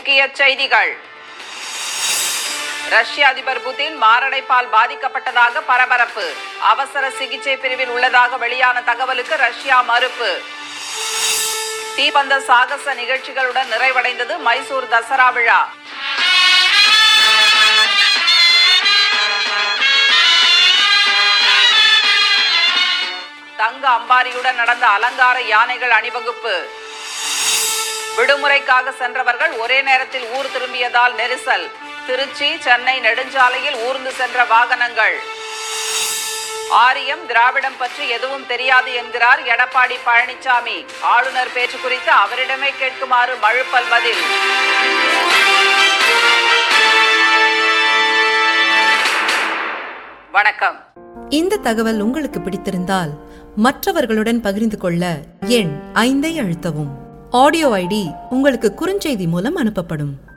முக்கிய செய்திகள் ரஷ்ய அதிபர் புதின் மாரடைப்பால் பாதிக்கப்பட்டதாக பரபரப்பு அவசர சிகிச்சை பிரிவில் உள்ளதாக வெளியான தகவலுக்கு ரஷ்யா மறுப்பு தீபந்த சாகச நிகழ்ச்சிகளுடன் நிறைவடைந்தது மைசூர் தசரா விழா தங்க அம்பாரியுடன் நடந்த அலங்கார யானைகள் அணிவகுப்பு விடுமுறைக்காக சென்றவர்கள் ஒரே நேரத்தில் ஊர் திரும்பியதால் நெரிசல் திருச்சி சென்னை நெடுஞ்சாலையில் ஊர்ந்து சென்ற வாகனங்கள் ஆரியம் திராவிடம் பற்றி எதுவும் தெரியாது என்கிறார் எடப்பாடி பழனிசாமி ஆளுநர் பேச்சு குறித்து அவரிடமே கேட்குமாறு மழுப்பல் பதில் வணக்கம் இந்த தகவல் உங்களுக்கு பிடித்திருந்தால் மற்றவர்களுடன் பகிர்ந்து கொள்ள எண் ஐந்தை அழுத்தவும் ஆடியோ ஐடி உங்களுக்கு குறுஞ்செய்தி மூலம் அனுப்பப்படும்